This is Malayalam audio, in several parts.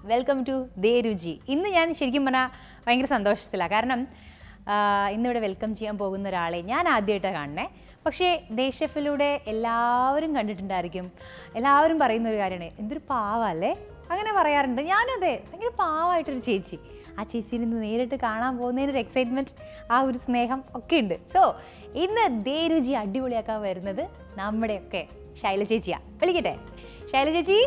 വെൽക്കം ടു ദേ രുചി ഇന്ന് ഞാൻ ശരിക്കും പറഞ്ഞാൽ ഭയങ്കര സന്തോഷത്തിലാണ് കാരണം ആ, ഇന്നിവിടെ വെൽക്കം ചെയ്യാൻ പോകുന്ന ഒരാളെ ഞാൻ ആദ്യമായിട്ടാണ് കാണണേ പക്ഷേ ദേശഫിലൂടെ എല്ലാവരും കണ്ടിട്ടുണ്ടായിരിക്കും എല്ലാവരും പറയുന്ന ഒരു കാര്യമാണ് എന്തൊരു പാവല്ലേ അങ്ങനെ പറയാറുണ്ട് ഞാനും അതെ ഭയങ്കര പാവമായിട്ടൊരു ചേച്ചി ആ ചേച്ചിയിൽ നിന്ന് നേരിട്ട് കാണാൻ പോകുന്നതിൻ്റെ ഒരു എക്സൈറ്റ്മെൻറ്റ് ആ ഒരു സ്നേഹം ഒക്കെ ഉണ്ട് സോ ഇന്ന് ദേ രുചി അടിപൊളിയാക്കാൻ വരുന്നത് നമ്മുടെയൊക്കെ ശൈല ചേച്ചിയാ വിളിക്കട്ടെ ശൈല ചേച്ചി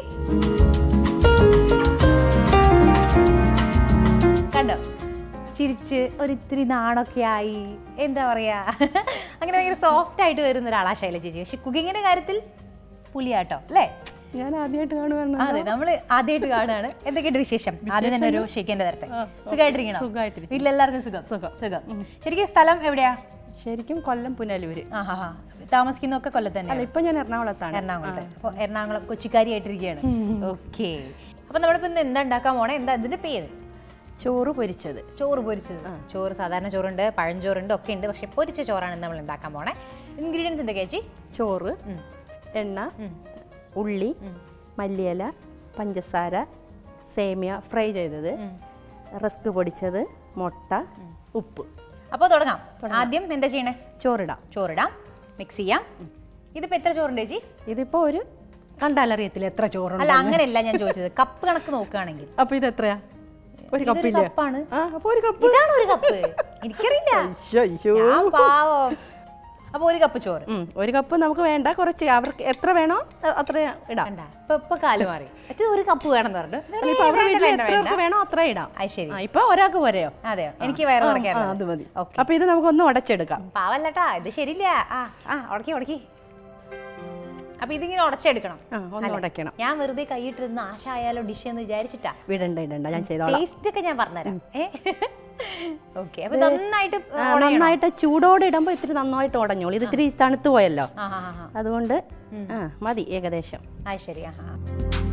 കണ്ടോ ചിരിച്ച് ഒരിത്തിരി നാണൊക്കെ ആയി എന്താ പറയാ അങ്ങനെ ഭയങ്കര സോഫ്റ്റ് ആയിട്ട് വരുന്ന ഒരാളാ ശൈല ചേച്ചി പക്ഷെ കുക്കിങ്ങിന്റെ കാര്യത്തിൽ പുലിയാട്ടോ അല്ലേ ഞാൻ ആദ്യമായിട്ട് കാണുവാണ് അതെ നമ്മള് ആദ്യമായിട്ട് കാണുകയാണ് എന്തൊക്കെയുണ്ട് വിശേഷം ആദ്യം തന്നെ ഒരു ഷെയ്ക്കേണ്ട തരട്ടെ സുഖമായിട്ടിരിക്കണം സുഖമായിട്ടിരിക്കുന്നു. വീട്ടിലെല്ലാവർക്കും സുഖം സുഖം സുഖം ശരിക്കും സ്ഥലം എവിടെയാ ശരിക്കും കൊല്ലം പുനലൂര് ആ ഹാ ഹാ താമസിക്കുന്നൊക്കെ കൊല്ലത്ത് തന്നെ അല്ല ഇപ്പൊ ഞാൻ എറണാകുളത്താണ് എറണാകുളത്ത് അപ്പോൾ എറണാകുളം കൊച്ചിക്കാരിയായിട്ടിരിക്കുകയാണ് ഓക്കെ അപ്പൊ നമ്മളിപ്പോ ഇന്ന് എന്താ ഉണ്ടാക്കാൻ പോണേ എന്താ ഇതിന്റെ പേര് ചോറ് പൊരിച്ചത് ചോറ് പൊരിച്ചത് ചോറ് സാധാരണ ചോറുണ്ട് പഴഞ്ചോറുണ്ട് ഒക്കെ ഉണ്ട് പക്ഷെ പൊരിച്ച ചോറാണ് നമ്മൾ ഉണ്ടാക്കാൻ പോണേ ഇൻഗ്രീഡിയൻസ് എന്തൊക്കെയാ ചേച്ചി ചോറ് ഉം. എണ്ണ ഉള്ളി മല്ലിയില പഞ്ചസാര സേമിയ ഫ്രൈ ചെയ്തത് റസ്ക് പൊടിച്ചത് മുട്ട ഉപ്പ് അപ്പോൾ തുടങ്ങാം ആദ്യം എന്താ ചെയ്യണേ ചോറിടാം ചോറിടാം മിക്സ് ചെയ്യാം ഇതിപ്പോ എത്ര ചോറുണ്ട് ചേച്ചി ഇതിപ്പോ ഒരു കണ്ടാലറിയത്തില്ല എത്ര ചോറുണ്ട് അല്ല അങ്ങനെയല്ല ഞാൻ ചോദിച്ചത് കപ്പ് കണക്ക് നോക്കുകയാണെങ്കിൽ അപ്പൊ ഇത് എത്രയാ ഒരു ഇതൊരു കപ്പില്ലേ കപ്പാണ് ആ അപ്പൊ ഒരു കപ്പ് ഇതാണ് ഒരു കപ്പ് എനിക്കറിയില്ല അയ്യോ, അയ്യോ. ഞാൻ പാവം അപ്പൊ ഒരു കപ്പ് ചോറ് ഉം, ഒരു കപ്പ് നമുക്ക് വേണ്ട കുറച്ച് അവർക്ക് എത്ര വേണോ അ- അത്ര ഇടാം കണ്ടാ ഇപ്പൊ ഇപ്പൊ കാല് മാറി മറ്റേ ഒരു കപ്പ് വേണം പറഞ്ഞു അല്ല, ഇപ്പൊ അവരുടെ വീട്ടിൽ എത്ര പേർക്ക് വേണോ അത്ര ഇടാം അത് ശരി ആ, ഇപ്പൊ ഒരാൾക്ക് പോരെയോ അതെയോ എനിക്ക് വയറ് ആ, നിറയ്ക്കാൻ അത് മതി ഓക്കെ അപ്പൊ ഇത് നമുക്കൊന്ന് ഉടച്ചെടുക്കാം പാവല്ലട്ടാ ഇത് ശരിയില്ല ആ ആ ഉടക്കി ഉടക്കി അപ്പൊ ഇതിങ്ങനെ ഉടച്ചെടുക്കണം ആ ഒന്ന് ഉടയ്ക്കണം ഞാൻ വെറുതെ കൈയിട്ടിരുന്ന് ആശ ആയാലോ ഡിഷ് എന്ന് വിചാരിച്ചിട്ടാ വിടണ്ട ഇടണ്ട ഞാൻ ചെയ്തോളാം ടേസ്റ്റ് ഒക്കെ ഞാൻ പറഞ്ഞുതരാം ഏ ഓക്കെ അപ്പൊ നന്നായിട്ട് ആ, നന്നായിട്ട് ചൂടോടെ ഇടുമ്പോൾ ഇത്തിരി നന്നായിട്ട് ഉടഞ്ഞോളൂ ഇത് ഇത്തിരി തണുത്ത് പോയല്ലോ ആ ആ ആ, ആ അതുകൊണ്ട് ആ മതി ഏകദേശം ആ ശരി ആ ആ.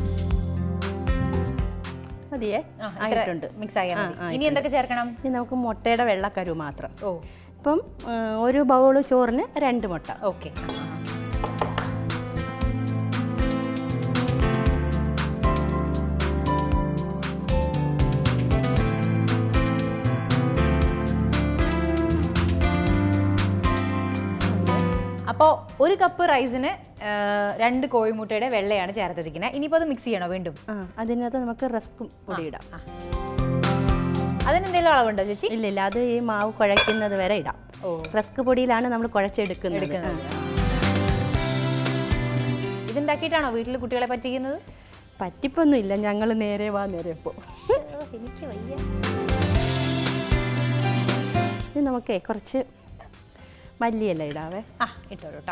മതിയേ ആ, ഇത്ര ആയിട്ടുണ്ട് മിക്സ് ആയാൽ ആ, മതി ഇനി എന്തൊക്കെ ചേർക്കണം ഇനി നമുക്ക് മുട്ടയുടെ വെള്ളക്കരു മാത്രം ഓ ഇപ്പം ആ, ഒരു ബൗള് ചോറിന് രണ്ട് മുട്ട ഓക്കെ അപ്പോൾ ഒരു കപ്പ് റൈസിന് ആ, രണ്ട് കോഴിമുട്ടയുടെ വെള്ളയാണ് ചേർത്തിരിക്കുന്നത് ഇനിയിപ്പോൾ അത് മിക്സ് ചെയ്യണോ വീണ്ടും ആ അതിനകത്ത് നമുക്ക് റസ്കും പൊടി ഇടാം ആ. അതിന് എന്തെങ്കിലും അളവുണ്ടോ ചേച്ചി ഇല്ല ഇല്ല അത് ഈ മാവ് കുഴയ്ക്കുന്നത് വരെ ഇടാം ഓ റസ്ക് പൊടിയിലാണ് നമ്മൾ കുഴച്ചെടുക്കുന്നത് എടുക്കുന്നത് ഇതുണ്ടാക്കിയിട്ടാണോ വീട്ടിൽ കുട്ടികളെ പറ്റിക്കുന്നത് പറ്റിപ്പൊന്നും ഇല്ല ഞങ്ങൾ നേരെ വാ നേരെ പോ എനിക്ക് വയ്യ ഇനി നമുക്കേ കുറച്ച് മല്ലിയല്ല ഇടാവേ ആ ഇട്ടോളൂ കേട്ടോ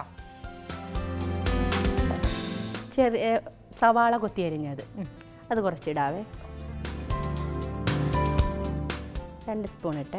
ചെറിയ സവാള കൊത്തി അരിഞ്ഞത് അത് കുറച്ചിടാവേ രണ്ട് സ്പൂൺ ഇട്ടേ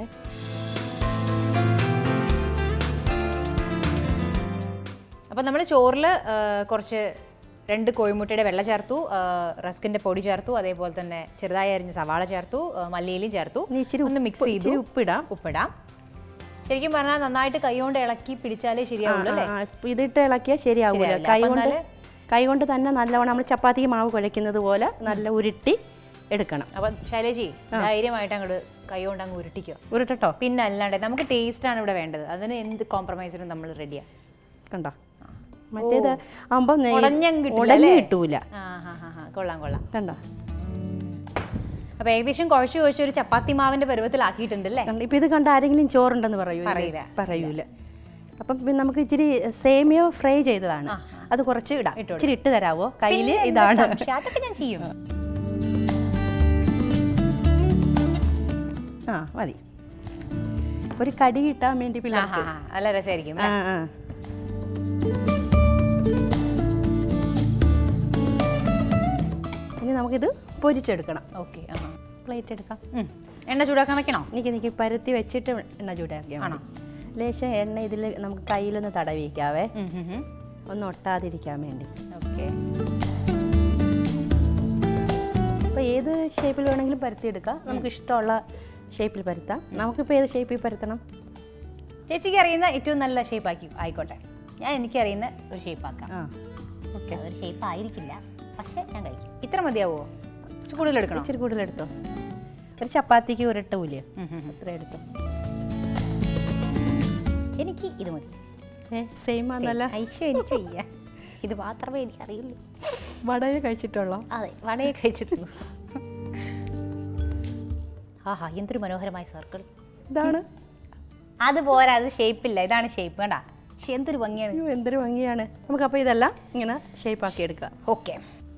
അപ്പം നമ്മൾ ചോറിൽ കുറച്ച് രണ്ട് കോഴിമുട്ടയുടെ വെള്ള ചേർത്തു ആ, റസ്കിന്റെ പൊടി ചേർത്തു അതേപോലെ തന്നെ ചെറുതായി അരിഞ്ഞ സവാള ചേർത്തു ആ, മല്ലിയിലും ചേർത്തു ഇനി ഇച്ചിരി ഒന്ന് ഉപ്പ്- മിക്സ് ചെയ്തു ഇച്ചിരി ഉപ്പിടാം ഉപ്പിടാം ശരിക്കും പറഞ്ഞാൽ നന്നായിട്ട് കൈ കൊണ്ട് ഇളക്കി പിടിച്ചാലേ ശരിയാവുള്ളൂ അല്ലേ ആ, ആ, ഇതിട്ട് ഇളക്കിയാൽ ശരിയാവൂല ശരിയാവില്ല. കൈ അപ്പം കൊണ്ട് എന്നാല് കൈ കൊണ്ട് തന്നെ നല്ലവണ്ണം നമ്മൾ ചപ്പാത്തിക്ക് മാവ് കുഴയ്ക്കുന്നത് പോലെ നല്ല ഉരുട്ടി എടുക്കണം അപ്പം ശൈലജി ധൈര്യമായിട്ട് അങ്ങോട്ട് കൈ കൊണ്ട് അങ്ങ് ഉരുട്ടിക്കോ ഉരുട്ടട്ടോ പിന്നെ അല്ലാണ്ട് നമുക്ക് ടേസ്റ്റ് ആണ് ഇവിടെ വേണ്ടത് അതിന് എന്ത് കോംപ്രമൈസിനും നമ്മൾ റെഡിയാണ് കണ്ടോ മറ്റേത് ആകുമ്പോൾ ഉടഞ്ഞങ്ങ് കിട്ടില്ല ഉടഞ്ഞു അല്ലേ? കിട്ടൂല ആ ഹാ ഹാ ഹാ കൊള്ളാം കൊള്ളാം കണ്ടോ അപ്പൊ ഏകദേശം കുഴച്ച് കുഴച്ച് ഒരു ചപ്പാത്തി മാവിന്റെ പരുവത്തിലാക്കിയിട്ടുണ്ട് അല്ലേ കണ്ടോ? ഇപ്പൊ ഇത് കണ്ട ആരെങ്കിലും ചോറുണ്ടെന്ന് പറയൂ പറയില്ല. പറയൂല അപ്പം പിന്നെ നമുക്ക് ഇച്ചിരി സേമിയോ ഫ്രൈ ചെയ്തതാണ് അത് കുറച്ച് ഇടാം ഇട്ടോളൂ. ഇച്ചിരി ഇട്ട് തരാവോ കയ്യിൽ പിന്നെ എന്ത് ഇതാണ് സംശയം? അതൊക്കെ ഞാൻ ചെയ്യും ആ മതി ഒരു കടി കിട്ടാൻ വേണ്ടി ആ, പിള്ളേർക്ക് ആ, ആ, നല്ല രസമായിരിക്കും ആ ആ ഇനി നമുക്കിത് പൊരിച്ചെടുക്കണം ഓക്കെ പ്ലേറ്റ് എടുക്കാം എണ്ണ ചൂടാക്കാൻ വെക്കണോ എനിക്ക് എനിക്ക് പരത്തി വെച്ചിട്ട് എണ്ണ ചൂടാക്കിയാൽ ആണോ? മതി ലേശം എണ്ണ ഇതിൽ നമുക്ക് കയ്യിലൊന്ന് തടവിക്കാവേ ഒന്ന് ഒട്ടാതിരിക്കാൻ വേണ്ടി ഓക്കെ അപ്പോൾ ഏത് ഷേപ്പിൽ വേണമെങ്കിലും പരത്തിയെടുക്കാം നമുക്ക് ഇഷ്ടമുള്ള ഷേപ്പിൽ പരത്താം നമുക്കിപ്പോൾ ഏത് ഷേപ്പിൽ പരത്തണം ചേച്ചിക്ക് അറിയുന്ന ഏറ്റവും നല്ല ഷേപ്പ് ആക്കി ആയിക്കോട്ടെ ഞാൻ എനിക്കറിയുന്ന ഒരു ഷേപ്പ് ആക്കാം ആ ഓക്കെ അതൊരു ഷേപ്പ് ആയിരിക്കില്ല പക്ഷെ ഞാൻ കഴിക്കും ഇത്ര മതിയാവോ കുറച്ച് കൂടുതൽ എടുക്കണം ഇച്ചിരി കൂടുതൽ എടുത്തോ ഒരു ചപ്പാത്തിക്ക് ഒരിട്ട ഊലിയ അത്ര എടുത്തോ എനിക്ക് ഇത് മതി ഏ സെയിം ആണല്ല ഐശ്വ എനിക്ക് വയ്യ ഇത് മാത്രമേ എനിക്ക് അറിയുള്ളൂ വടയെ കഴിച്ചിട്ടുള്ളോ അതെ വടയെ കഴിച്ചിട്ടുള്ളൂ ആഹാ എന്തൊരു മനോഹരമായ സർക്കിൾ ഇതാണ് അത് പോരാ അത് ഷേപ്പില്ല ഇതാണ് ഷേപ്പ് കണ്ട പക്ഷെ എന്തൊരു ഭംഗിയാണ് അയ്യോ എന്തൊരു ഭംഗിയാണ് നമുക്കപ്പോൾ ഇതെല്ലാം ഇങ്ങനെ ഷേപ്പ് ആക്കി എടുക്കാം ഓക്കെ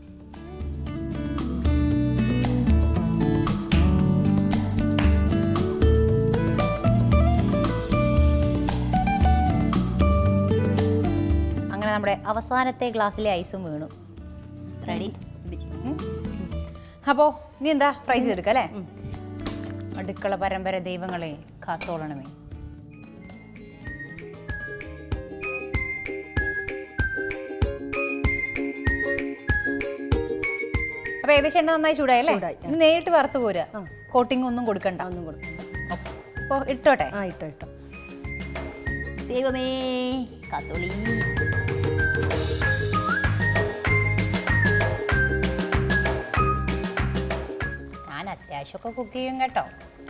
അങ്ങനെ നമ്മുടെ അവസാനത്തെ ഗ്ലാസ്സിലെ ഐസും വീണു റെഡി അപ്പോൾ ഇനി എന്താ ഫ്രൈ ചെയ്തെടുക്കാം അല്ലേ അടുക്കള പരമ്പര ദൈവങ്ങളെ കാത്തോളണമേ അപ്പൊ ഏകദേശം എണ്ണ നന്നായി ചൂടായല്ലേ ചൂടായി, ഇനി നേരിട്ട് വറുത്ത് പോരുക കോട്ടിംഗ് ഒന്നും കൊടുക്കണ്ട ഒന്നും കൊടുക്കാം അപ്പോൾ ഇട്ടോട്ടെ ആ ഇട്ടോ ഇട്ടോ ദൈവമേ കാത്തോളി ഞാൻ അത്യാവശ്യമൊക്കെ കുക്ക് ചെയ്യും കേട്ടോ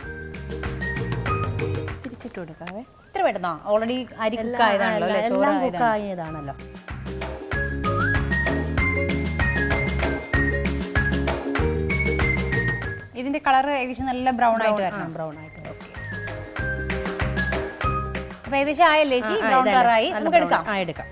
തിരിച്ചിട്ട് കൊടുക്കാവേ ഇത്ര പെട്ടെന്നോ ഓൾറെഡി അരി കുക്ക് ആയതാണല്ലോ അല്ലേ ചോറ് എല്ലാം ആയതാണ്. കുക്കായതാണല്ലോ ഇതിന്റെ കളർ ഏകദേശം നല്ല ബ്രൗൺ ആയിട്ട് വരണം ബ്രൗൺ ആയിട്ട് അപ്പൊ ഏകദേശം ആയല്ലേ ചേച്ചി ആ, ബ്രൗൺ ഇതല്ലേ. കളറായി നല്ല നമുക്ക് brown. എടുക്കാം ആ എടുക്കാം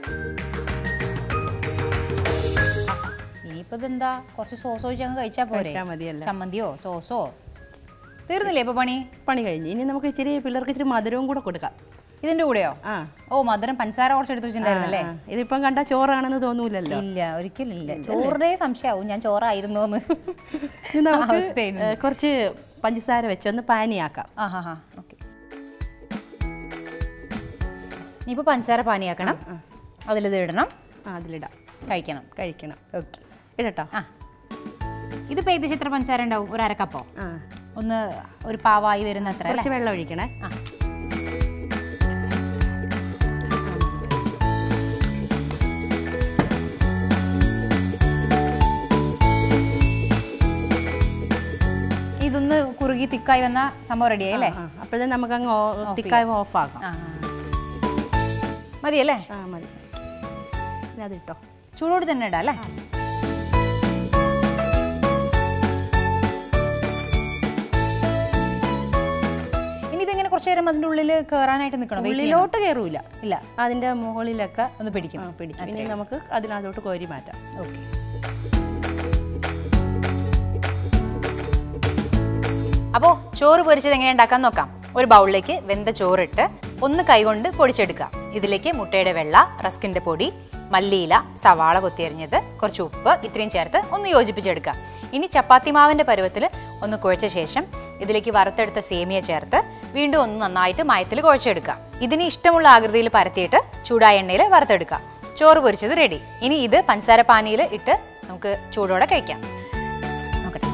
ഇനിയിപ്പോ ഇതെന്താ കുറച്ച് സോസ് ഒഴിച്ച് അങ്ങ് കഴിച്ചാ പോരെ കഴിച്ചാ മതിയല്ലോ. ചമ്മന്തിയോ സോസോ തീർന്നില്ലേ ഇപ്പൊ പണി പണി കഴിഞ്ഞ് ഇനി നമുക്ക് ഇച്ചിരി പിള്ളേർക്ക് ഇച്ചിരി മധുരവും കൂടെ കൊടുക്കാം ഇതിന്റെ കൂടെയോ ആ ഓ മധുരം പഞ്ചസാര കുറച്ച് എടുത്ത് വെച്ചിട്ടുണ്ടായിരുന്നല്ലേ ആ, ഇതിപ്പം കണ്ട ചോറാണെന്ന് തോന്നൂലല്ലോ ഇല്ല ഒരിക്കലും ഇല്ല ചോറിന്റെ സംശയാവും ഞാൻ ചോറായിരുന്നു എന്ന് ഇനി നമുക്ക് അവസ്ഥയാണ്. ഏ, കുറച്ച് പഞ്ചസാര വെച്ചൊന്ന് പാനിയാക്കാം ആ ഹാ ഹാ ഓക്കെ ഇനിയിപ്പോ പഞ്ചസാര പാനിയാക്കണം അതിലിത് ഇടണം ആ അതിലിടാം കഴിക്കണം കഴിക്കണം ഓക്കെ ഇടട്ടോ ആ ഇതിപ്പോ ഏകദേശം എത്ര പഞ്ചസാര ഉണ്ടാവും ഒരു അരക്കപ്പോ ആ ഒന്ന് ഒരു പാവായി വരുന്ന അത്ര അല്ലേ കുറച്ച് വെള്ളം ഒഴിക്കണേ ആ ഇതൊന്ന് കുറുകി തിക്കായി വന്ന സംഭവം റെഡിയായി അല്ലേ അപ്പോഴേ നമുക്ക് അങ്ങ് തിക്കായ ഓഫ് ആക്കാം ആ മതിയല്ലേ ആ മതി ഇനി അതിട്ടോ ചൂടോട് തന്നെ ഇടാം അല്ലേ ഇനി ഇതിങ്ങനെ കുറച്ചു നേരം അതിന്റെ ഉള്ളിൽ കയറാനായിട്ട് നിൽക്കണം വെയിറ്റ് ചെയ്യണം ഉള്ളിലോട്ട് കയറൂല ഇല്ല അതിന്റെ മുകളിലൊക്കെ ഒന്ന് പിടിക്കും ആ, പിടിക്കും ഇനി നമുക്ക് അതിനകത്തോട്ട് കോരി മാറ്റാം ഓക്കെ അപ്പോൾ ചോറ് പൊരിച്ചത് എങ്ങനെ ഉണ്ടാക്കാൻ നോക്കാം ഒരു ബൗളിലേക്ക് വെന്ത ചോറിട്ട് ഒന്ന് കൈകൊണ്ട് പൊടിച്ചെടുക്കാം ഇതിലേക്ക് മുട്ടയുടെ വെള്ള റസ്കിന്റെ പൊടി മല്ലിയില സവാള കൊത്തിയരിഞ്ഞത് കുറച്ച് ഉപ്പ് ഇത്രയും ചേർത്ത് ഒന്ന് യോജിപ്പിച്ചെടുക്കാം ഇനി ചപ്പാത്തി മാവിന്റെ പരുവത്തിൽ ഒന്ന് കുഴച്ച ശേഷം ഇതിലേക്ക് വറുത്തെടുത്ത സേമിയ ചേർത്ത് വീണ്ടും ഒന്ന് നന്നായിട്ട് മയത്തിൽ കുഴച്ചെടുക്കാം ഇതിന് ഇഷ്ടമുള്ള ആകൃതിയിൽ പരത്തിയിട്ട് ചൂടായ എണ്ണയിൽ വറുത്തെടുക്കാം ചോറ് പൊരിച്ചത് റെഡി ഇനി ഇത് പഞ്ചസാര പാനിയിൽ ഇട്ട് നമുക്ക് ചൂടോടെ കഴിക്കാം നോക്കട്ടെ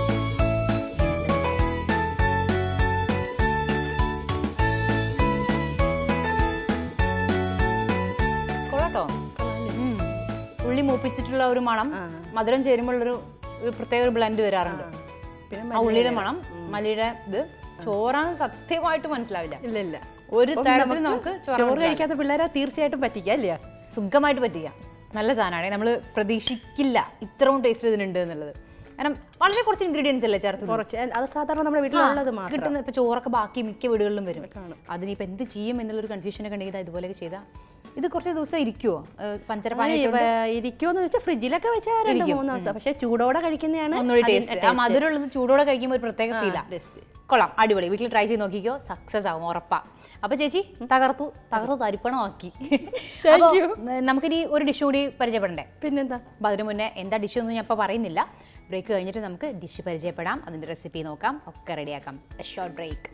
കൊള്ളാട്ടോ ഉം. ഉള്ളി മൂപ്പിച്ചിട്ടുള്ള ഒരു മണം മധുരം ചേരുമ്പോഴുള്ളൊരു ഒരു പ്രത്യേക ഒരു ബ്ലെൻഡ് വരാറുണ്ട് പിന്നെ ആ ഉള്ളിയുടെ മണം മല്ലിയുടെ ഇത് ചോറാന്ന് സത്യമായിട്ട് മനസ്സിലാവില്ല ഇല്ല ഇല്ല ഒരു തരത്തിൽ നമുക്ക് ചോറ് ചോറ് കഴിക്കാത്ത പിള്ളേരെ തീർച്ചയായിട്ടും പറ്റിക്കാം അല്ലേ സുഖമായിട്ട് പറ്റിക്കാം നല്ല സാധനമാണ് നമ്മൾ പ്രതീക്ഷിക്കില്ല ഇത്രയും ടേസ്റ്റ് ഇതിനുണ്ട് എന്നുള്ളത് കാരണം വളരെ കുറച്ച് ഇൻഗ്രീഡിയൻസ് അല്ലേ ചേർത്ത് കുറച്ച് അത് സാധാരണ നമ്മുടെ വീട്ടിലുള്ളത് മാത്രം കിട്ടുന്ന ഇപ്പൊ ചോറൊക്കെ ബാക്കി മിക്ക വീടുകളിലും വരും അതിനിപ്പോ എന്ത് ചെയ്യും എന്നുള്ളൊരു കൺഫ്യൂഷൻ ഒക്കെ ഉണ്ടെങ്കിൽ ഇതാ ഇതുപോലെയൊക്കെ ചെയ്താൽ ഇത് കുറച്ച് ദിവസം ഇരിക്കുവോ പഞ്ചര പാനി ഇരിക്കുമെന്ന് വെച്ചാൽ ഫ്രിഡ്ജിലൊക്കെ വെച്ചാൽ രണ്ട് മൂന്ന് ദിവസം പക്ഷെ ചൂടോടെ കഴിക്കുന്നതാണ് ഒന്നുകൂടി ടേസ്റ്റ് ആ മധുരമുള്ളത് ചൂടോടെ കഴിക്കുമ്പോൾ ഒരു പ്രത്യേക ഫീലാണ് taste. കൊള്ളാം അടിപൊളി വീട്ടിൽ ട്രൈ ചെയ്ത് നോക്കിക്കോ സക്സസ് ആവും ഉറപ്പാ അപ്പൊ ചേച്ചി തകർത്തു തകർത്തു തരിപ്പണമാക്കി അപ്പൊ, ഏ, നമുക്കിനി ഒരു ഡിഷ് കൂടി പരിചയപ്പെടണ്ടേ പിന്നെന്താ അപ്പോൾ അതിനു മുന്നേ എന്താ ഡിഷ് ഒന്നും ഞാൻ ഇപ്പോൾ പറയുന്നില്ല ബ്രേക്ക് കഴിഞ്ഞിട്ട് നമുക്ക് ഡിഷ് പരിചയപ്പെടാം അതിൻ്റെ റെസിപ്പി നോക്കാം ഒക്കെ റെഡിയാക്കാം ഷോർട്ട് ബ്രേക്ക്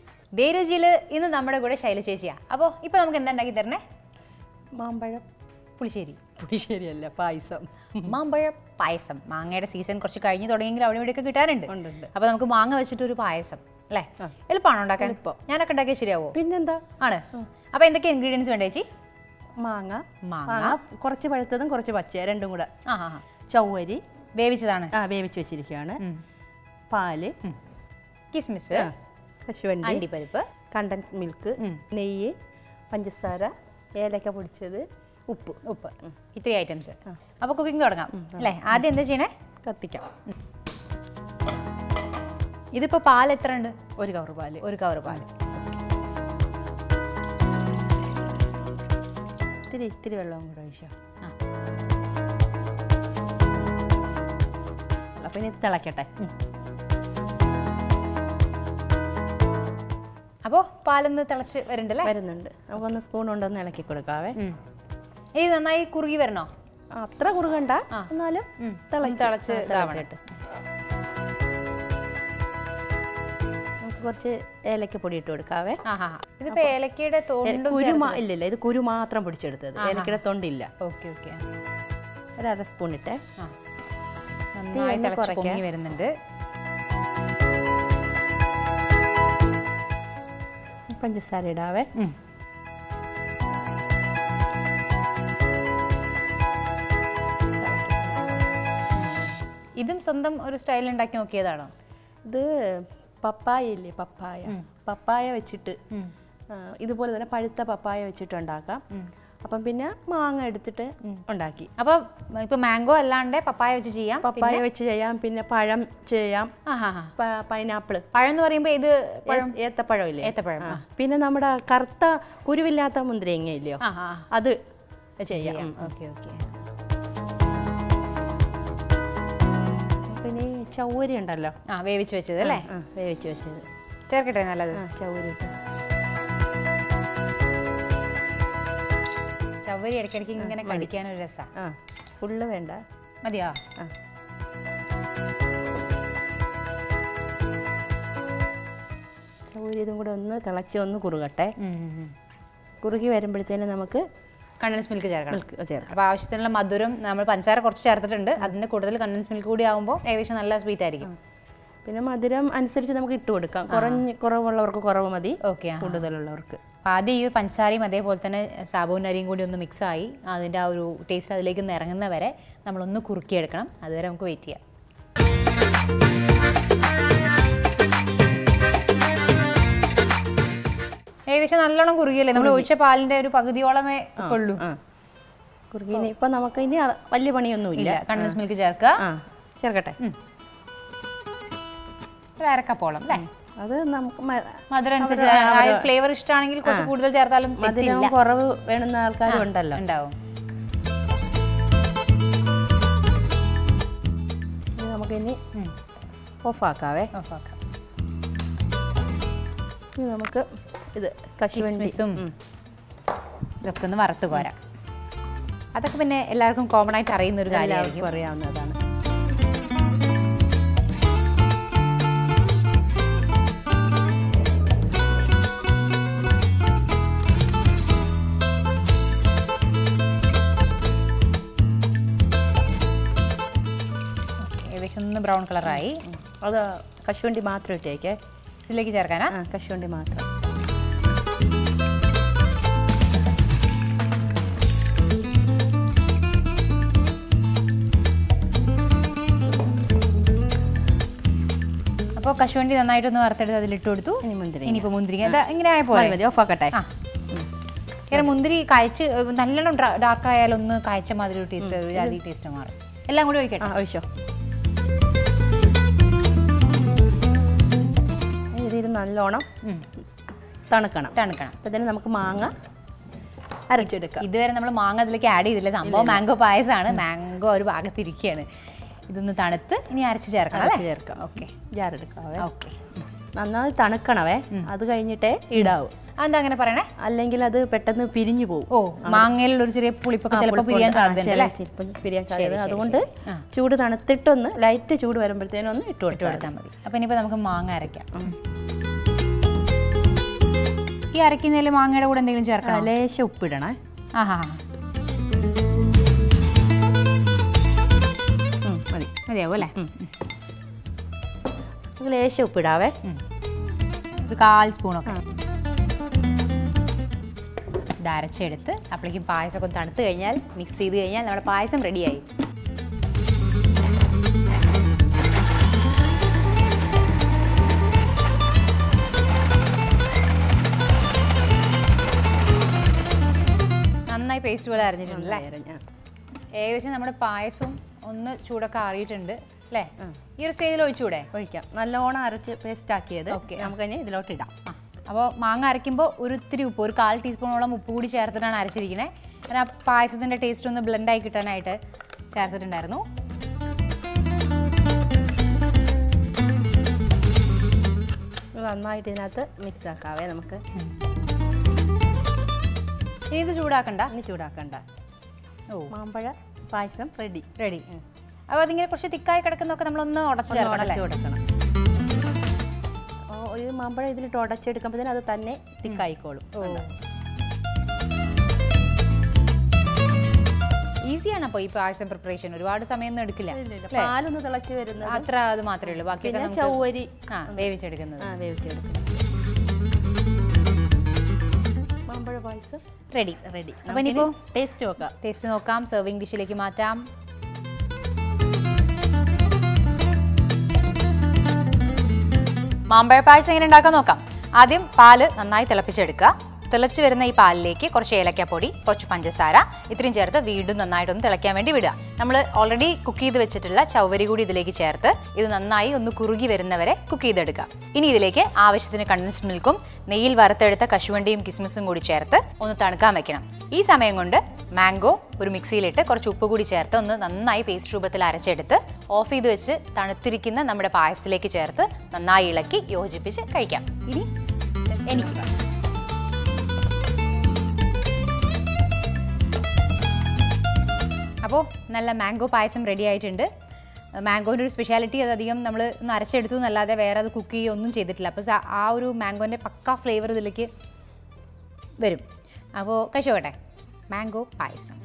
ദേരുചിയിൽ ഇന്ന് നമ്മുടെ കൂടെ ശൈല ചേച്ചിയാ അപ്പോൾ ഇപ്പോൾ നമുക്ക് എന്താ ഉണ്ടാക്കി തരണേ മാമ്പഴം പുളിശ്ശേരി പുളിശ്ശേരിയല്ല പായസം മാമ്പഴ പായസം മാങ്ങയുടെ സീസൺ കുറച്ച് കഴിഞ്ഞ് തുടങ്ങിയെങ്കിൽ അവിടെ ഇവിടെയൊക്കെ കിട്ടാനുണ്ട് ഉണ്ട്, ഉണ്ട്. അപ്പൊ നമുക്ക് മാങ്ങ വെച്ചിട്ട് ഒരു പായസം അല്ലേ എളുപ്പമാണോ ഉണ്ടാക്കാൻ ഞാനൊക്കെ ഉണ്ടാക്കിയാൽ ശരിയാവോ പിന്നെന്താ ആണ് അപ്പൊ എന്തൊക്കെ ഇൻഗ്രീഡിയൻസ് വേണ്ട ചേച്ചി മാങ്ങ മാങ്ങ മാങ്ങ കുറച്ച് പഴുത്തതും കുറച്ച് പച്ച രണ്ടും കൂടെ ആ ആ ആ. ചൗവരി വേവിച്ചതാണ് ആ വേവിച്ച് വെച്ചിരിക്കുകയാണ് ഉം. പാല് കിസ്മിസ് ആ, കശുവണ്ടി അണ്ടിപ്പരിപ്പ് കണ്ടൻസ് മിൽക്ക് നെയ്യ് പഞ്ചസാര ഏലക്ക പൊടിച്ചത് ഉപ്പ് ഉപ്പ് ഇത്രയും ഐറ്റംസ് അപ്പൊ കുക്കിംഗ് തുടങ്ങാം അല്ലേ ആദ്യം എന്താ ചെയ്യണേ കത്തിക്കാം ഇതിപ്പോ പാൽ എത്ര ഉണ്ട് ഒരു കവർ പാല് ഒരു കവർ പാൽ ഇത്തിരി ഇത്തിരി വെള്ളം കൂടെ ഒഴിച്ചോ ആ. അപ്പം ഇനി തിളക്കട്ടെ അപ്പോ പാലൊന്ന് തിളച്ച് വരുന്നുണ്ടല്ലേ വരുന്നുണ്ട് നമുക്കൊന്ന് സ്പൂൺ കൊണ്ടൊന്ന് ഇളക്കി കൊടുക്കാവേ ഉം. ഇത് നന്നായി കുറുകി വരണോ ആ, അത്ര കുറുകണ്ട എന്നാലും ഉം. തിളച്ച് തിളച്ച് ആ, ഇതാവണം. തിളച്ചിട്ട്. നമുക്ക് കുറച്ച് ഏലക്കപ്പൊടി ഇട്ട് കൊടുക്കാവേ ആഹാ ഇതിപ്പോ ഏലക്കയുടെ തോണ്ടും കുരു മാ- ഇല്ലില്ല ഇത് കുരു മാത്രം പൊടിച്ചെടുത്തത് ഏലക്കയുടെ തൊണ്ടില്ല ഓക്കെ ഓക്കെ ഒരു അര സ്പൂൺ ഇട്ടേ ആ നന്നായി ഒന്ന് തിളച്ച് കുറയ്ക്കാം. പൊങ്ങി വരുന്നുണ്ട് പഞ്ചസാര ഇടാവേ ഉം. ഇതും സ്വന്തം ഒരു സ്റ്റൈൽ ഉണ്ടാക്കി നോക്കിയതാണോ ഇത് പപ്പായ ഇല്ലേ പപ്പായ പപ്പായ വെച്ചിട്ട് ഉം. ആ, ഇതുപോലെ തന്നെ പഴുത്ത പപ്പായ വെച്ചിട്ട് ഉണ്ടാക്കാം അപ്പം പിന്നെ മാങ്ങ എടുത്തിട്ട് ഉണ്ടാക്കി അപ്പൊ ഇപ്പൊ മാംഗോ അല്ലാണ്ട് പപ്പായ വെച്ച് ചെയ്യാം പപ്പായ വെച്ച് ചെയ്യാം പിന്നെ പഴം ചെയ്യാം ആഹാ ഹാ പൈനാപ്പിൾ പഴം എന്ന് പറയുമ്പോ ഇത് പഴം ഏത്തപ്പഴം ഇല്ലേ ഏത്തപ്പഴം ആ. പിന്നെ നമ്മുടെ കറുത്ത കുരുവില്ലാത്ത മുന്തിരിങ്ങ ഇല്ലയോ ആ ആ അത് വെച്ച് ചെയ്യാം ഓക്കെ ഓക്കെ പിന്നെ ഈ ചൗവരി ഉണ്ടല്ലോ ആ വേവിച്ച് വെച്ചത് അല്ലേ ആ വേവിച്ച് വെച്ചത് ചേർക്കട്ടെ നല്ലത് ആ ചൗവരി ഇട്ട് ചവ്വരി ഇടയ്ക്കിടയ്ക്ക് ഇങ്ങനെ കടിക്കാൻ ഒരു രസാ ആ ഫുള്ള് വേണ്ട മതിയോ ആ ചൗവരി ഇതും കൂടെ ഒന്ന് തിളച്ച് ഒന്ന് കുറുകട്ടെ കുറുകി വരുമ്പോഴത്തേനും നമുക്ക് കണ്ടൻസ് മിൽക്ക് ചേർക്കണം മിൽക്ക് ചേർക്കാം അപ്പോൾ ആവശ്യത്തിനുള്ള മധുരം നമ്മൾ പഞ്ചസാര കുറച്ച് ചേർത്തിട്ടുണ്ട് അതിൻ്റെ കൂടുതൽ കണ്ടൻസ് മിൽക്ക് കൂടി ആകുമ്പോൾ ഏകദേശം നല്ല സ്വീറ്റ് ആയിരിക്കും പിന്നെ മധുരം അനുസരിച്ച് നമുക്ക് ഇട്ട് കൊടുക്കാം കുറഞ്ഞ് കുറവുള്ളവർക്ക് കുറവ് മതി ഓക്കെ കൂടുതലുള്ളവർക്ക് അപ്പോൾ ആദ്യം ഈ പഞ്ചസാരയും അതേപോലെ തന്നെ സാബുവിൻ്റെ അരിയും കൂടി ഒന്ന് മിക്സ് ആയി അതിൻ്റെ ആ ഒരു ടേസ്റ്റ് അതിലേക്ക് ഒന്ന് ഇറങ്ങുന്ന വരെ നമ്മളൊന്ന് കുറുക്കിയെടുക്കണം അതുവരെ നമുക്ക് വെയിറ്റ് ചെയ്യാം ഏകദേശം നല്ലോണം കുറുകിയല്ലേ നമ്മൾ ഒഴിച്ച പാലിന്റെ ഒരു പകുതിയോളമേ ഉള്ളൂ ആ കുറുകി ഇനി ഇപ്പം നമുക്ക് ഇനി അ- വലിയ പണിയൊന്നുമില്ല ഇല്ല കണ്ടൻസ് മിൽക്ക് ചേർക്കുക ആ ചേർക്കട്ടെ ഒരു അരക്കപ്പോളം അല്ലേ അത് നമുക്ക് മ- മധുരം അനുസരിച്ച് ഫ്ലേവർ ഇഷ്ടമാണെങ്കിൽ കുറച്ച് കൂടുതൽ ചേർത്താലും മധുരം കുറവ് വേണമെന്ന ആൾക്കാരും ഉണ്ടല്ലോ ഉണ്ടാവും ഇനി നമുക്കിനി ഓഫാക്കാവേ ഓഫാക്കാം ഇനി നമുക്ക് ഇത് കശുവണ്ടി കിസ്മിസും ഇതൊക്കെ ഒന്ന് വറുത്ത് പോരാം അതൊക്കെ പിന്നെ എല്ലാവർക്കും കോമൺ ആയിട്ട് അറിയുന്ന ഒരു കാര്യമായിരിക്കും എല്ലാവർക്കും അറിയാവുന്നതാണ് ഏകദേശം ഒന്ന് ബ്രൗൺ കളറായി അത് കശുവണ്ടി മാത്രം ഇട്ടേക്കേ ഇതിലേക്ക് ചേർക്കാനാ ആ കശുവണ്ടി മാത്രം അപ്പോൾ കശുവണ്ടി നന്നായിട്ടൊന്ന് വറുത്തെടുത്ത് അതിലിട്ട് കൊടുത്തു ഇനി മുന്തിരി ഇനിയിപ്പോൾ മുന്തിരിങ്ങ ഇതാ ഇങ്ങനെ ആയ പോലെ മതി ഓഫാക്കട്ടെ ആ കാരണം മുന്തിരി കായ്ച്ച് നല്ലോണം ഡാർക്ക് ആയാലും ഒന്ന് കായ്ച്ച മാതിരി ഒരു ടേസ്റ്റ് ഒരു ജാതി ടേസ്റ്റ് മാറും എല്ലാം കൂടി ഒഴിക്കട്ടെ ആ ഒഴിച്ചോ ഇത് നല്ലോണം ഉം. തണുക്കണം തണുക്കണം അപ്പത്തേനും നമുക്ക് മാങ്ങ അരച്ചെടുക്കാം ഇതുവരെ നമ്മൾ മാങ്ങ അതിലേക്ക് ആഡ് ചെയ്തില്ല സംഭവം മാംഗോ പായസമാണ് മാംഗോ ഒരു ഭാഗത്തിരിക്കുകയാണ് ഇതൊന്ന് തണുത്ത് ഇനി അരച്ച് ചേർക്കണം അരച്ച് അല്ലേ ചേർക്കാം ഓക്കെ ജാറെടുക്കാവേ ഓക്കെ നന്നായി തണുക്കണവേ അത് കഴിഞ്ഞിട്ടേ ഇടാവൂ അതെന്താ അങ്ങനെ പറയണേ അല്ലെങ്കിൽ അത് പെട്ടെന്ന് പിരിഞ്ഞു പോകും ഓ മാങ്ങയിലുള്ള ഒരു ചെറിയ പുളിപ്പൊക്കെ ചിലപ്പോൾ പിരിയാൻ സാധ്യതയുണ്ട് അല്ലേ ചിലപ്പോൾ പിരിയാൻ സാധ്യത അതുകൊണ്ട് ചൂട് തണുത്തിട്ടൊന്ന് ലൈറ്റ് ചൂട് വരുമ്പോഴത്തേനും ഒന്ന് ഇട്ട് കൊടുത്തു കൊടുത്താൽ മതി അപ്പം ഇനിയിപ്പോൾ നമുക്ക് മാങ്ങ അരയ്ക്കാം ഈ അരയ്ക്കുന്നതിൽ മാങ്ങയുടെ കൂടെ എന്തെങ്കിലും ചേർക്കണം ലേശം ഉപ്പിടണേ ആഹാ ഉം, മതി മതിയാവും അല്ലേ നമുക്ക് ലേശം ഉപ്പിടാവേ ഒരു കാൽ സ്പൂണൊക്കെ ഇത് അരച്ചെടുത്ത് അപ്പോഴേക്കും പായസമൊക്കെ ഒന്ന് തണുത്ത് കഴിഞ്ഞാൽ മിക്സ് ചെയ്ത് കഴിഞ്ഞാൽ നമ്മുടെ പായസം റെഡിയായി നന്നായി പേസ്റ്റ് പോലെ അരഞ്ഞിട്ടുണ്ട് അല്ലേ അരഞ്ഞ. ഏകദേശം നമ്മുടെ പായസവും ഒന്ന് ചൂടൊക്കെ ആറിയിട്ടുണ്ട് അല്ലേ ഈ ഒരു സ്റ്റേജിൽ ഒഴിച്ചൂടെ ഒഴിക്കാം നല്ലോണം അരച്ച് പേസ്റ്റ് ആക്കിയത് Okay. നമുക്ക് ഇനി ഇതിലോട്ട് ഇടാം ആ അപ്പോൾ മാങ്ങ അരയ്ക്കുമ്പോൾ ഒരു ഇത്തിരി ഉപ്പ് ഒരു കാൽ ടീസ്പൂണോളം ഉപ്പ് കൂടി ചേർത്തിട്ടാണ് അരച്ചിരിക്കുന്നത് കാരണം ആ പായസത്തിൻ്റെ ടേസ്റ്റ് ഒന്ന് ബ്ലെൻഡായി കിട്ടാനായിട്ട് ചേർത്തിട്ടുണ്ടായിരുന്നു ഇത് നന്നായിട്ട് ഇതിനകത്ത് മിക്സ് ആക്കാവേ നമുക്ക് ഇനി ഇത് ചൂടാക്കണ്ട ഇനി ചൂടാക്കണ്ട ഓ മാമ്പഴ പായസം റെഡി റെഡി അപ്പോൾ അതിങ്ങനെ കുറച്ച് തിക്കായി കിടക്കുന്നതൊക്കെ നമ്മളൊന്ന് ഉടച്ചു ചേർക്കണം അല്ലേ ഉടച്ചു കൊടുക്കണം ഓ, ഒരു മാമ്പഴം ഇതിലിട്ട് ഉടച്ചെടുക്കുമ്പോഴത്തേന് അത് തന്നെ തിക്കായിക്കോളും ഓ ഈസിയാണ് അപ്പോൾ ഈ പായസം പ്രിപ്പറേഷൻ ഒരുപാട് സമയമൊന്നും എടുക്കില്ല അല്ലേ? പാലൊന്ന് തിളച്ച് വരുന്നത് അത്ര അത് മാത്രമേ ഉള്ളൂ ബാക്കിയൊക്കെ പിന്നെ നമുക്ക് ചൗവരി ആ വേവിച്ചെടുക്കുന്നത് ആ വേവിച്ചെടുക്കും മാമ്പഴ പായസം റെഡി റെഡി അപ്പോൾ ഇനിയിപ്പോൾ ടേസ്റ്റ് നോക്കാം ടേസ്റ്റ് നോക്കാം സെർവിങ് ഡിഷിലേക്ക് മാറ്റാം മാമ്പഴ പായസം എങ്ങനെ ഉണ്ടാക്കാൻ നോക്കാം ആദ്യം പാല് നന്നായി തിളപ്പിച്ചെടുക്കുക തിളച്ച് വരുന്ന ഈ പാലിലേക്ക് കുറച്ച് ഏലക്കാപ്പൊടി കുറച്ച് പഞ്ചസാര ഇത്രയും ചേർത്ത് വീണ്ടും നന്നായിട്ടൊന്ന് തിളയ്ക്കാൻ വേണ്ടി വിടുക നമ്മൾ ഓൾറെഡി കുക്ക് ചെയ്ത് വെച്ചിട്ടുള്ള ചവ്വരി കൂടി ഇതിലേക്ക് ചേർത്ത് ഇത് നന്നായി ഒന്ന് കുറുകി വരുന്നവരെ കുക്ക് ചെയ്തെടുക്കുക ഇനി ഇതിലേക്ക് ആവശ്യത്തിന് കണ്ടൻസ്ഡ് മിൽക്കും നെയ്യിൽ വറുത്തെടുത്ത കശുവണ്ടിയും കിസ്മിസും കൂടി ചേർത്ത് ഒന്ന് തണുക്കാൻ വെക്കണം ഈ സമയം കൊണ്ട് മാംഗോ ഒരു മിക്സിയിലിട്ട് കുറച്ച് ഉപ്പ് കൂടി ചേർത്ത് ഒന്ന് നന്നായി പേസ്റ്റ് രൂപത്തിൽ അരച്ചെടുത്ത് ഓഫ് ചെയ്ത് വെച്ച് തണുത്തിരിക്കുന്ന നമ്മുടെ പായസത്തിലേക്ക് ചേർത്ത് നന്നായി ഇളക്കി യോജിപ്പിച്ച് കഴിക്കാം ഇനി എനിക്ക് അപ്പോൾ നല്ല മാംഗോ പായസം റെഡി ആയിട്ടുണ്ട് മാംഗോൻ്റെ ഒരു സ്പെഷ്യാലിറ്റി അതധികം നമ്മൾ ഒന്ന് അരച്ചെടുത്തു എന്നല്ലാതെ വേറെ അത് കുക്ക് ചെയ്യുക ഒന്നും ചെയ്തിട്ടില്ല അപ്പോൾ സ- ആ ഒരു മാംഗോൻ്റെ പക്ക ഫ്ലേവർ ഇതിലേക്ക് വരും അപ്പോൾ കഴിച്ചോട്ടെ മാംഗോ പായസം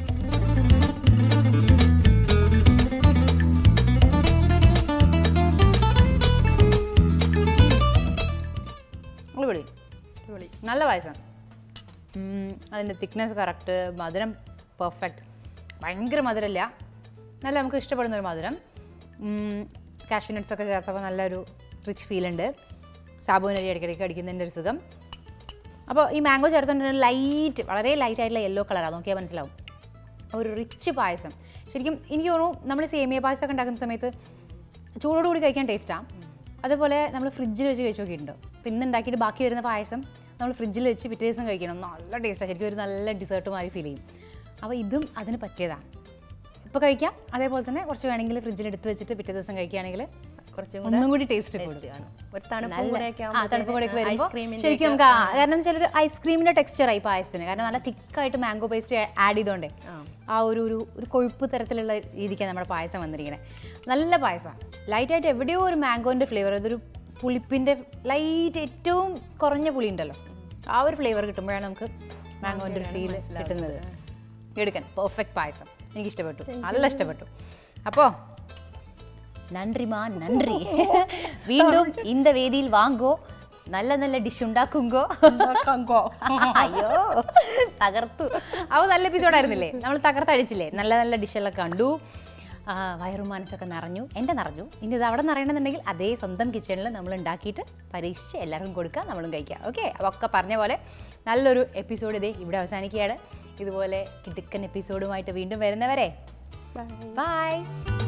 അടിപൊളി അടിപൊളി നല്ല പായസം ഉം, അതിൻ്റെ തിക്നെസ് കറക്റ്റ് മധുരം പെർഫെക്റ്റ് ഭയങ്കര മധുരമില്ല നല്ല നമുക്ക് ഇഷ്ടപ്പെടുന്ന ഒരു മധുരം കാഷ്യൂ നട്ട്സ് ഒക്കെ ചേർത്തപ്പോൾ നല്ലൊരു റിച്ച് ഫീൽ ഉണ്ട് സാബുവിനരി ഇടയ്ക്കിടയ്ക്ക് അടിക്കുന്നതിൻ്റെ ഒരു സുഖം അപ്പോൾ ഈ മാംഗോ ചേർത്തുകൊണ്ട് ലൈറ്റ് വളരെ ലൈറ്റ് ആയിട്ടുള്ള യെല്ലോ കളറാണ് നോക്കിയാൽ മനസ്സിലാവും ഒരു റിച്ച് പായസം ശരിക്കും എനിക്ക് തോന്നുന്നു നമ്മൾ സേമിയ പായസം ഒക്കെ ഉണ്ടാക്കുന്ന സമയത്ത് ചൂടോടുകൂടി കഴിക്കാൻ ടേസ്റ്റാണ് അതുപോലെ നമ്മൾ ഫ്രിഡ്ജിൽ വെച്ച് കഴിച്ച് നോക്കിയിട്ടുണ്ട് അപ്പോൾ ഇന്ന് ഉണ്ടാക്കിയിട്ട് ബാക്കി വരുന്ന പായസം നമ്മൾ ഫ്രിഡ്ജിൽ വെച്ച് പിറ്റേ ദിവസം കഴിക്കണം നല്ല ടേസ്റ്റാണ് ശരിക്കും ഒരു നല്ല ഡിസേർട്ട് മാതിരി ഫീൽ ചെയ്യും അപ്പോൾ ഇതും അതിന് പറ്റിയതാണ് ഇപ്പോൾ കഴിക്കാം അതേപോലെ തന്നെ കുറച്ച് വേണമെങ്കിൽ ഫ്രിഡ്ജിൽ എടുത്ത് വെച്ചിട്ട് പിറ്റേ ദിവസം കഴിക്കുകയാണെങ്കിൽ കുറച്ചും കൂടെ ഒന്നും കൂടി ടേസ്റ്റ് കൂടും ടേസ്റ്റ് കാണും ഒരു തണുപ്പ് നല്ല- കൂടെയൊക്കെ ആ, തണുപ്പ് കൂടെയൊക്കെ വരുമ്പോൾ ഐസ്ക്രീമിന്റെ ശരിക്കും നമുക്ക് ആ, കാരണം വെച്ചാൽ ഒരു ഐസ്ക്രീമിന്റെ ടെക്സ്ചറായി പായസത്തിന് കാരണം നല്ല തിക്കായിട്ട് മാംഗോ പേസ്റ്റ് ആഡ് ചെയ്തോണ്ടേ ആ ഒരു ഒരു ഒരു കൊഴുപ്പ് തരത്തിലുള്ള രീതിക്കാണ് നമ്മുടെ പായസം വന്നിരിക്കുന്നത് നല്ല പായസമാണ് ലൈറ്റായിട്ട് എവിടെയോ ഒരു മാംഗോന്റെ ഫ്ലേവർ അതൊരു പുളിപ്പിന്റെ ലൈറ്റ് ഏറ്റവും കുറഞ്ഞ പുളി ഉണ്ടല്ലോ ആ ഒരു ഫ്ലേവർ കിട്ടുമ്പോഴാണ് നമുക്ക് മാംഗോന്റെ ഒരു ഫീൽ കിട്ടുന്നത് എടുക്കാൻ പെർഫെക്റ്റ് പായസം എനിക്ക് ഇഷ്ടപ്പെട്ടു നല്ല ഇഷ്ടപ്പെട്ടു അപ്പോൾ നன்றிமா നன்றി വീണ്ടും இந்த വേദിയിൽ വാങ്ങോ നല്ല നല്ല ഡിഷ് ഉണ്ടാക്കുങ്കോ അയ്യോ തകർത്തു അപ്പോൾ നല്ല എപ്പിസോഡായിരുന്നില്ലേ നമ്മൾ തകർത്തടിച്ചില്ലേ നല്ല നല്ല ഡിഷെല്ലാം കണ്ടു ആ, വയറും മനസ്സൊക്കെ നിറഞ്ഞു എൻ്റെ നിറഞ്ഞു ഇനി ഇത് അവിടെ നിറയണമെന്നുണ്ടെങ്കിൽ അതേ സ്വന്തം കിച്ചണിൽ നമ്മൾ ഉണ്ടാക്കിയിട്ട് പരീക്ഷിച്ച് എല്ലാവർക്കും കൊടുക്കുക നമ്മളും കഴിക്കുക ഓക്കെ അപ്പോൾ ഒക്കെ പറഞ്ഞ പോലെ നല്ലൊരു എപ്പിസോഡ് ഇതേ ഇവിടെ അവസാനിക്കുകയാണ് ഇതുപോലെ കിടുക്കൻ എപ്പിസോഡുമായിട്ട് വീണ്ടും വരുന്നവരെ ബൈ